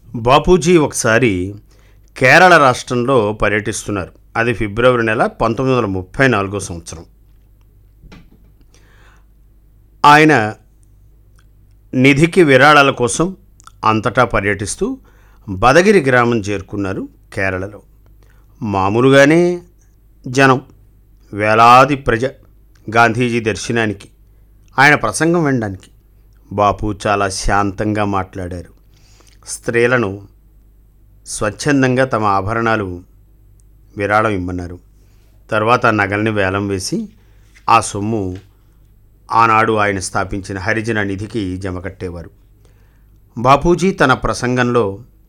బాపూజీ ఒకసారి కేరళ రాష్ట్రంలో పర్యటిస్తున్నారు అది ఫిబ్రవరి నెల పంతొమ్మిది వందల ముప్పై నాలుగో సంవత్సరం ఆయన నిధికి విరాళాల కోసం అంతటా పర్యటిస్తూ బదగిరి గ్రామం చేరుకున్నారు కేరళలో మామూలుగానే జనం వేలాది ప్రజ గాంధీజీ దర్శనానికి ఆయన ప్రసంగం వినడానికి బాపు చాలా శాంతంగా మాట్లాడారు స్త్రీలను స్వచ్ఛందంగా తమ ఆభరణాలు విరాళం ఇమ్మన్నారు తర్వాత ఆ నగల్ని వేలం వేసి ఆ సొమ్ము ఆనాడు ఆయన స్థాపించిన హరిజన నిధికి జమ కట్టేవారు బాపూజీ తన ప్రసంగంలో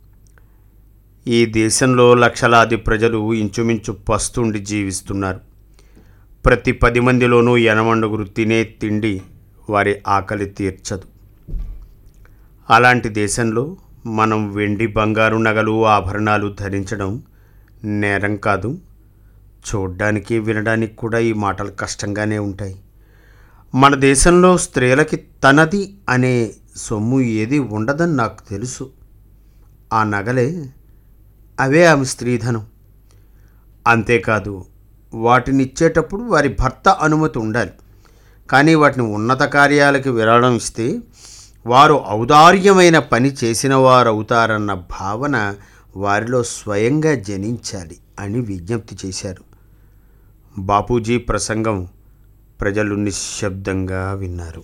ఈ దేశంలో లక్షలాది ప్రజలు ఇంచుమించు పస్తుండి జీవిస్తున్నారు ప్రతి పది మందిలోనూ ఎనమండుగురు తినే తిండి వారి ఆకలి తీర్చదు అలాంటి దేశంలో మనం వెండి బంగారు నగలు ఆభరణాలు ధరించడం నేరం కాదు చూడ్డానికి వినడానికి కూడా ఈ మాటలు కష్టంగానే ఉంటాయి మన దేశంలో స్త్రీలకి తనది అనే సొమ్ము ఏది ఉండదని నాకు తెలుసు ఆ నగలే అవే ఆమె స్త్రీధనం అంతేకాదు వాటిని ఇచ్చేటప్పుడు వారి భర్త అనుమతి ఉండాలి కానీ వాటిని ఉన్నత కార్యాలకి విరాళం ఇస్తే వారు ఔదార్యమైన పని చేసిన వారు అవుతారన్న భావన వారిలో స్వయంగా జనించాలి అని విజ్ఞప్తి చేశారు బాపూజీ ప్రసంగం ప్రజలు నిశ్శబ్దంగా విన్నారు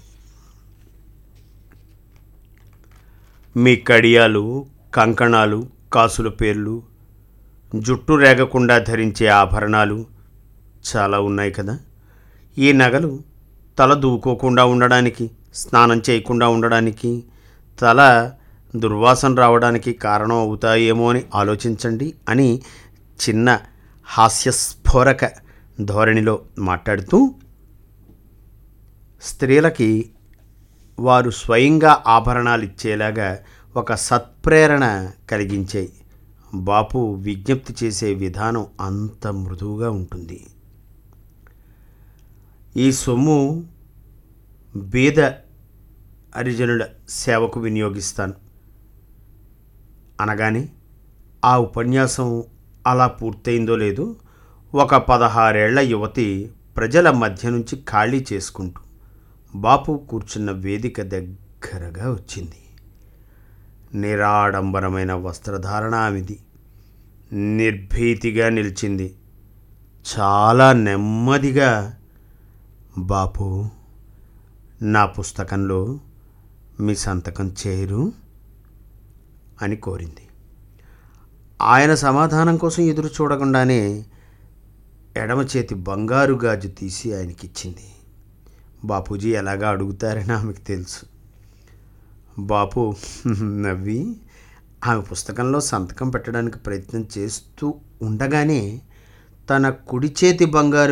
మీ కడియాలు కంకణాలు కాసుల పేర్లు జుట్టు రేగకుండా ధరించే ఆభరణాలు చాలా ఉన్నాయి కదా ఈ నగలు తల దూకోకుండా ఉండడానికి స్నానం చేయకుండా ఉండడానికి తల దుర్వాసన రావడానికి కారణం అవుతాయేమో అని ఆలోచించండి అని చిన్న హాస్యస్ఫోరక ధోరణిలో మాట్లాడుతూ స్త్రీలకి వారు స్వయంగా ఆభరణాలు ఇచ్చేలాగా ఒక సత్ప్రేరణ కలిగించాయి బాపు విజ్ఞప్తి చేసే విధానం అంత మృదువుగా ఉంటుంది ఈ సొమ్ము బీద హరిజనుల సేవకు వినియోగిస్తాను అనగానే ఆ ఉపన్యాసం అలా పూర్తయిందో లేదో ఒక పదహారేళ్ల యువతి ప్రజల మధ్య నుంచి ఖాళీ చేసుకుంటూ బాపు కూర్చున్న వేదిక దగ్గరగా వచ్చింది నిరాడంబరమైన వస్త్రధారణ ఆమెది నిర్భీతిగా నిలిచింది చాలా నెమ్మదిగా బాపు నా పుస్తకంలో మీ సంతకం చేయరు అని కోరింది ఆయన సమాధానం కోసం ఎదురు చూడకుండానే ఎడమ చేతి బంగారు గాజు తీసి ఆయనకిచ్చింది బాపూజీ ఎలాగా అడుగుతారని ఆమెకు తెలుసు బాపు నవ్వి ఆమె పుస్తకంలో సంతకం పెట్టడానికి ప్రయత్నం చేస్తూ ఉండగానే తన కుడి చేతి బంగారు